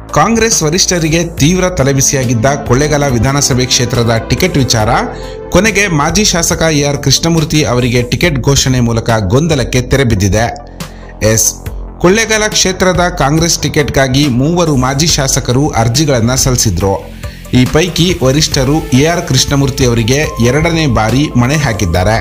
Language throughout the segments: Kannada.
ಕಾಂಗ್ರೆಸ್ ವರಿಷ್ಠರಿಗೆ ತೀವ್ರ ತಲೆಬಿಸಿಯಾಗಿದ್ದ ಕೊಳ್ಳೇಗಾಲ ವಿಧಾನಸಭೆ ಕ್ಷೇತ್ರದ ಟಿಕೆಟ್ ವಿಚಾರ ಕೊನೆಗೆ ಮಾಜಿ ಶಾಸಕ ಎಆರ್ ಕೃಷ್ಣಮೂರ್ತಿ ಅವರಿಗೆ ಟಿಕೆಟ್ ಘೋಷಣೆ ಮೂಲಕ ಗೊಂದಲಕ್ಕೆ ತೆರೆಬಿದ್ದಿದೆ ಎಸ್ ಕೊಳ್ಳೇಗಾಲ ಕ್ಷೇತ್ರದ ಕಾಂಗ್ರೆಸ್ ಟಿಕೆಟ್ಗಾಗಿ ಮೂವರು ಮಾಜಿ ಶಾಸಕರು ಅರ್ಜಿಗಳನ್ನು ಸಲ್ಲಿಸಿದ್ರು ಈ ಪೈಕಿ ವರಿಷ್ಠರು ಎಆರ್ ಕೃಷ್ಣಮೂರ್ತಿ ಅವರಿಗೆ ಎರಡನೇ ಬಾರಿ ಮಣೆ ಹಾಕಿದ್ದಾರೆ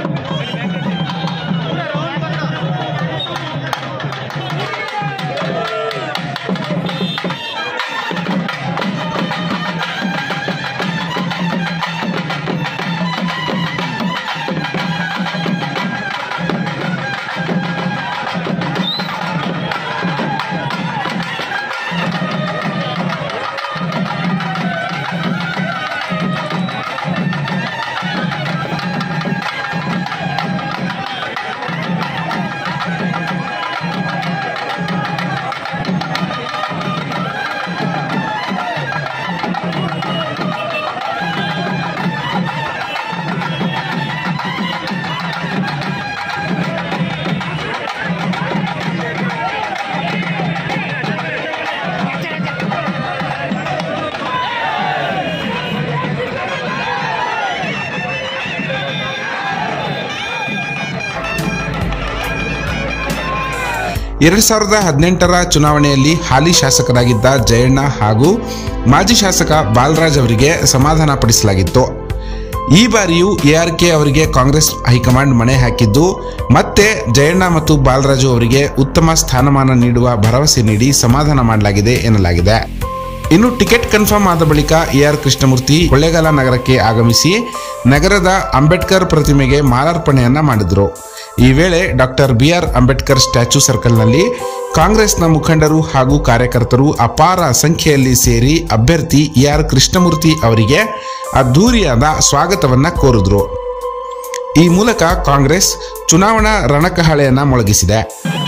ಎರಡ್ ಸಾವಿರದ ಹದಿನೆಂಟರ ಚುನಾವಣೆಯಲ್ಲಿ ಹಾಲಿ ಶಾಸಕರಾಗಿದ್ದ ಜಯಣ್ಣ ಹಾಗೂ ಮಾಜಿ ಶಾಸಕ ಬಾಲರಾಜ್ ಅವರಿಗೆ ಸಮಾಧಾನ ಪಡಿಸಲಾಗಿತ್ತು ಈ ಬಾರಿಯೂ ಎಆರ್ಕೆ ಅವರಿಗೆ ಕಾಂಗ್ರೆಸ್ ಹೈಕಮಾಂಡ್ ಮಣೆ ಹಾಕಿದ್ದು ಮತ್ತೆ ಜಯಣ್ಣ ಮತ್ತು ಬಾಲರಾಜು ಅವರಿಗೆ ಉತ್ತಮ ಸ್ಥಾನಮಾನ ನೀಡುವ ಭರವಸೆ ನೀಡಿ ಸಮಾಧಾನ ಮಾಡಲಾಗಿದೆ ಎನ್ನಲಾಗಿದೆ ಇನ್ನು ಟಿಕೆಟ್ ಕನ್ಫರ್ಮ್ ಆದ ಬಳಿಕ ಎಆರ್ ಕೃಷ್ಣಮೂರ್ತಿ ಕೊಳ್ಳೇಗಾಲ ನಗರಕ್ಕೆ ಆಗಮಿಸಿ ನಗರದ ಅಂಬೇಡ್ಕರ್ ಪ್ರತಿಮೆಗೆ ಮಾಲಾರ್ಪಣೆಯನ್ನ ಮಾಡಿದ್ರು ಈ ವೇಳೆ ಡಾಕ್ಟರ್ ಬಿಆರ್ ಅಂಬೇಡ್ಕರ್ ಸ್ಟ್ಯಾಚ್ಯೂ ಸರ್ಕಲ್ನಲ್ಲಿ ಕಾಂಗ್ರೆಸ್ನ ಮುಖಂಡರು ಹಾಗೂ ಕಾರ್ಯಕರ್ತರು ಅಪಾರ ಸಂಖ್ಯೆಯಲ್ಲಿ ಸೇರಿ ಅಭ್ಯರ್ಥಿ ಎಆರ್ ಕೃಷ್ಣಮೂರ್ತಿ ಅವರಿಗೆ ಅದ್ಧೂರಿಯಾದ ಸ್ವಾಗತವನ್ನ ಕೋರಿದ್ರು ಈ ಮೂಲಕ ಕಾಂಗ್ರೆಸ್ ಚುನಾವಣಾ ರಣಕಹಳೆಯನ್ನ ಮೊಳಗಿಸಿದೆ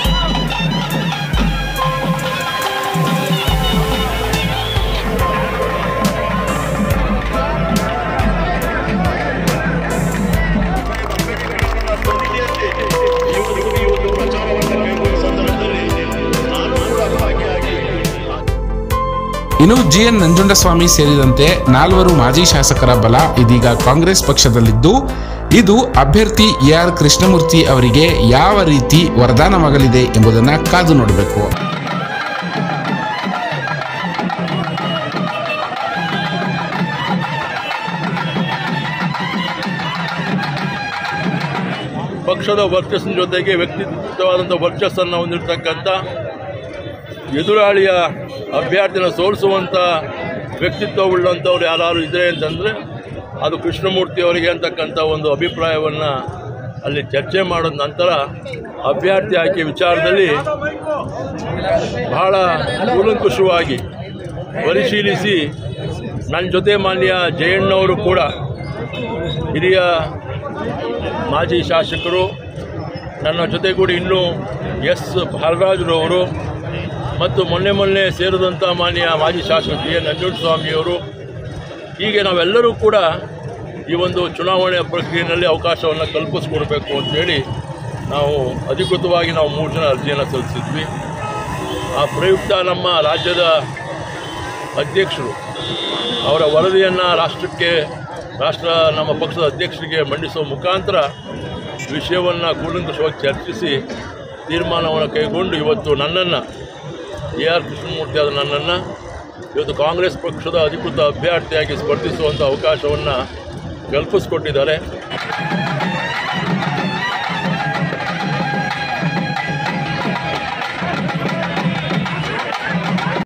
ಇವತ್ತು ಈ ಒಂದು ಪ್ರಚಾರವನ್ನು ಕೈಗೊಳ್ಳುವ ಸಂದರ್ಭದಲ್ಲಿ ನಾನು ಕೂಡ ಭಾಗಿಯಾಗಿ ಇನ್ನು ಜಿಎನ್ ನಂಜುಂಡಸ್ವಾಮಿ ಸೇರಿದಂತೆ ನಾಲ್ವರು ಮಾಜಿ ಶಾಸಕರ ಬಲ ಇದೀಗ ಕಾಂಗ್ರೆಸ್ ಪಕ್ಷದಲ್ಲಿದ್ದು ಇದು ಅಭ್ಯರ್ಥಿ ಎಆರ್ ಕೃಷ್ಣಮೂರ್ತಿ ಅವರಿಗೆ ಯಾವ ರೀತಿ ವರದಾನವಾಗಲಿದೆ ಎಂಬುದನ್ನು ಕಾದು ನೋಡಬೇಕು ಪಕ್ಷದ ವರ್ಚಸ್ಸಿನ ಜೊತೆಗೆ ವ್ಯಕ್ತಿತ್ವವಾದಂಥ ವರ್ಚಸ್ಸನ್ನು ಹೊಂದಿರತಕ್ಕಂಥ ಎದುರಾಳಿಯ ಅಭ್ಯರ್ಥಿನ ಸೋಲಿಸುವಂಥ ವ್ಯಕ್ತಿತ್ವವುಳ್ಳಂಥವ್ರು ಯಾರು ಇದ್ರೆ ಅಂತಂದರೆ ಅದು ಕೃಷ್ಣಮೂರ್ತಿ ಅವರಿಗೆ ಅಂತಕ್ಕಂಥ ಒಂದು ಅಭಿಪ್ರಾಯವನ್ನು ಅಲ್ಲಿ ಚರ್ಚೆ ಮಾಡಿದ ನಂತರ ಅಭ್ಯರ್ಥಿ ಆಯ್ಕೆ ವಿಚಾರದಲ್ಲಿ ಬಹಳ ಕೂಲಂಕುಷವಾಗಿ ಪರಿಶೀಲಿಸಿ ನನ್ನ ಜೊತೆ ಮಾನ್ಯ ಜಯಣ್ಣವರು ಕೂಡ ಹಿರಿಯ ಮಾಜಿ ಶಾಸಕರು ನನ್ನ ಜೊತೆಗೂಡಿ ಇನ್ನೂ ಎಸ್ ಬಾಲರಾಜರವರು ಮತ್ತು ಮೊನ್ನೆ ಮೊನ್ನೆ ಸೇರಿದಂಥ ಮಾನ್ಯ ಮಾಜಿ ಶಾಸಕ ಡಿ ಎನ್ ನಂಜುಂಡಸ್ವಾಮಿಯವರು ಹೀಗೆ ನಾವೆಲ್ಲರೂ ಕೂಡ ಈ ಒಂದು ಚುನಾವಣೆ ಪ್ರಕ್ರಿಯೆಯಲ್ಲಿ ಅವಕಾಶವನ್ನು ಕಲ್ಪಿಸ್ಕೊಡ್ಬೇಕು ಅಂತೇಳಿ ನಾವು ಅಧಿಕೃತವಾಗಿ ನಾವು ಮೂರು ಜನ ಅರ್ಜಿಯನ್ನು ಸಲ್ಲಿಸಿದ್ವಿ ಆ ಪ್ರಯುಕ್ತ ನಮ್ಮ ರಾಜ್ಯದ ಅಧ್ಯಕ್ಷರು ಅವರ ವರದಿಯನ್ನು ರಾಷ್ಟ್ರಕ್ಕೆ ರಾಷ್ಟ್ರ ನಮ್ಮ ಪಕ್ಷದ ಅಧ್ಯಕ್ಷರಿಗೆ ಮಂಡಿಸುವ ಮುಖಾಂತರ ವಿಷಯವನ್ನು ಕೂಲಂಕಷವಾಗಿ ಚರ್ಚಿಸಿ ತೀರ್ಮಾನವನ್ನು ಕೈಗೊಂಡು ಇವತ್ತು ನನ್ನನ್ನು ಎ ಆರ್ ಕೃಷ್ಣಮೂರ್ತಿ ಆದ ನನ್ನನ್ನು ಇವತ್ತು ಕಾಂಗ್ರೆಸ್ ಪಕ್ಷದ ಅಧಿಕೃತ ಅಭ್ಯರ್ಥಿಯಾಗಿ ಸ್ಪರ್ಧಿಸುವಂಥ ಅವಕಾಶವನ್ನು ಕಲ್ಪಿಸ್ಕೊಟ್ಟಿದ್ದಾರೆ